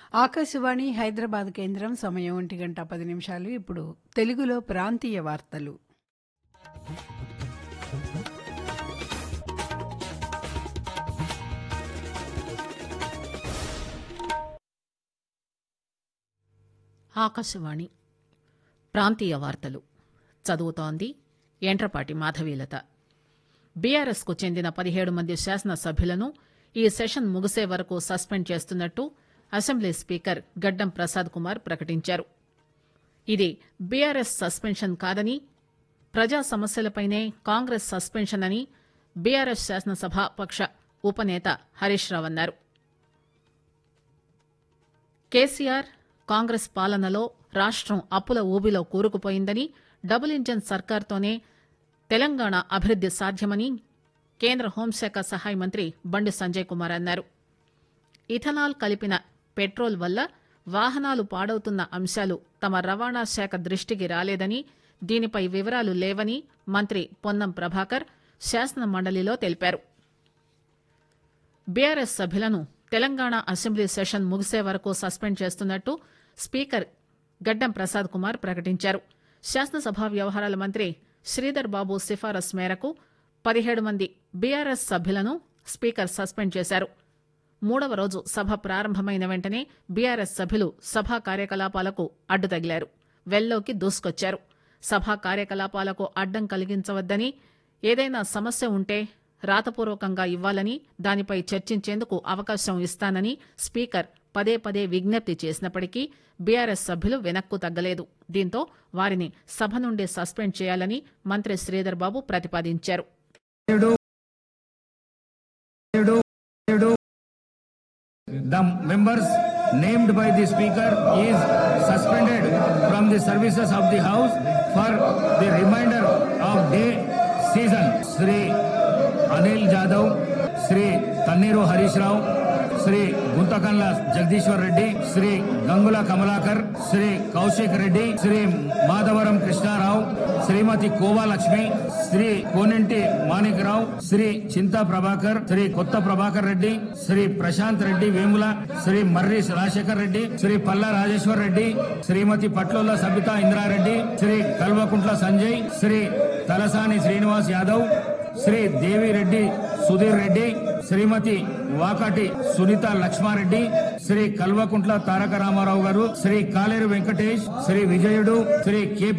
ఆకాశవాణి హైదరాబాద్ కేంద్రం సమయం ఒంటి గంట పది నిమిషాలు ఇప్పుడు తెలుగులో ప్రాంతీయ వార్తలు ఆకాశవాణి ప్రాంతీయ వార్తలు చదువుతోంది ఎంట్రపాటి మాధవీలత బీఆర్ఎస్కు చెందిన పదిహేడు మంది శాసనసభ్యులను ఈ సెషన్ ముగిసే వరకు సస్పెండ్ చేస్తున్నట్టు అసెంబ్లీ స్పీకర్ గడ్డం ప్రసాద్ కుమార్ ప్రకటించారు ఇది బీఆర్ఎస్ సస్పెన్షన్ కాదని ప్రజా సమస్యలపైనే కాంగ్రెస్ సస్పెన్షన్ అని బీఆర్ఎస్ శాసనసభ పక్ష ఉపనేత హరీష్ రావు అన్నారు కేసీఆర్ కాంగ్రెస్ పాలనలో రాష్టం అప్పుల ఊబిలో కూరుకుపోయిందని డబుల్ ఇంజన్ సర్కార్తోనే తెలంగాణ అభివృద్ది సాధ్యమని కేంద్ర హోంశాఖ సహాయ మంత్రి బండి సంజయ్ కుమార్ అన్నారు ఇథనాల్ కలిపిన పెట్రోల్ వల్ల వాహనాలు పాడవుతున్న అంశాలు తమ రవాణా శాఖ దృష్టికి రాలేదని దీనిపై వివరాలు లేవని మంత్రి పొన్నం ప్రభాకర్ శాసన మండలిలో తెలిపారు బీఆర్ఎస్ సభ్యులను తెలంగాణ అసెంబ్లీ సెషన్ ముగిసే వరకు సస్పెండ్ చేస్తున్నట్టు స్పీకర్ గడ్డం ప్రసాద్ కుమార్ ప్రకటించారు శాసనసభ వ్యవహారాల మంత్రి శ్రీధర్ బాబు సిఫారసు మేరకు పదిహేడు మంది బీఆర్ఎస్ సభ్యులను స్పీకర్ సస్పెండ్ చేశారు మూడవ రోజు సభ ప్రారంభమైన వెంటనే బీఆర్ఎస్ సభ్యులు సభా కార్యకలాపాలకు అడ్డు తగిలారు వెల్లోకి దూసుకొచ్చారు సభా కార్యకలాపాలకు అడ్డం కలిగించవద్దని ఏదైనా సమస్య ఉంటే రాతపూర్వకంగా ఇవ్వాలని దానిపై చర్చించేందుకు అవకాశం ఇస్తానని స్పీకర్ పదే పదే విజ్ఞప్తి చేసినప్పటికీ బీఆర్ఎస్ సభ్యులు వెనక్కు తగ్గలేదు దీంతో వారిని సభ నుండి సస్పెండ్ చేయాలని మంత్రి శ్రీధర్ బాబు ప్రతిపాదించారు The members named by the speaker is suspended from the services of the house for the remainder of day season. Sri Anil Jadhav, Sri Tanniru Harish Rao, Sri Guntakanla Jagdishwar Reddy, Sri Gangula Kamalakar, Sri Kaushik Reddy, Sri Madhavaram Krishna Rao, Srimati Kova Lakshmi, Sri Konenti Manik Rao, Sri Chinta Prabhakar, Sri Kotta Prabhakar Reddy, Sri Prashant Reddy Vemula, Sri Marri Rajశేఖర్ Reddy, Sri Palla Rajeshwar Reddy, Srimati Patlola Sabita Indra Reddy, Sri Kalvakuntla Sanjay, Sri Talasani Srinivas Yadav, Shri Devireddy Sudheer Reddy శ్రీమతి వాకాటి సునీత లక్ష్మారెడ్డి శ్రీ కల్వకుంట్ల తారక రామారావు గారు Shri Kaleru Venkatesh Shri Vijayudu Shri K